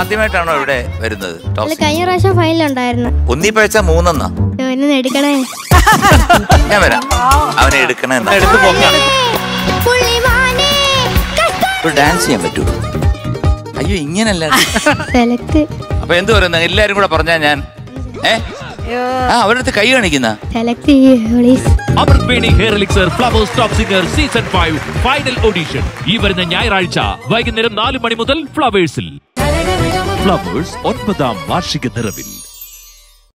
ആദ്യമായിട്ടാണോ ഇവിടെ വരുന്നത് അല്ല ടോപ്സിംഗ് കഴിഞ്ഞ പ്രാവശ്യം ഫൈനൽ ഉണ്ടായിരുന്നു ഒന്നീ പഴച്ച മൂന്നെന്നാ എന്നെ എടുക്കണേ ഞാൻ വരാം അവനെ എടുക്കണേ എന്നാ. എടുത്ത് പൊങ്ങാം പുള്ളിമാനേ, കഷ്ടം. ഒരു ഡാൻസ് ചെയ്യാൻ പറ്റുമോ അയ്യോ ഇങ്ങനല്ല സെലക്ട് അപ്പൊ എന്ത് പറയുന്ന എല്ലാരും കൂടെ പറഞ്ഞാ ഞാൻ ഏ ആ അവരുടെ അടുത്ത് കൈ കാണിക്കുന്ന സെലക്ട് ചെയ്യൂ please Amrit hair elixir flowers top singer season five final audition ഈ വരുന്ന ഞായറാഴ്ച വൈകുന്നേരം നാല് മണി മുതൽ ഫ്ലവേഴ്സിൽ ഫ്ലവേഴ്സ് ഒൻപതാം വാർഷിക നിറവിൽ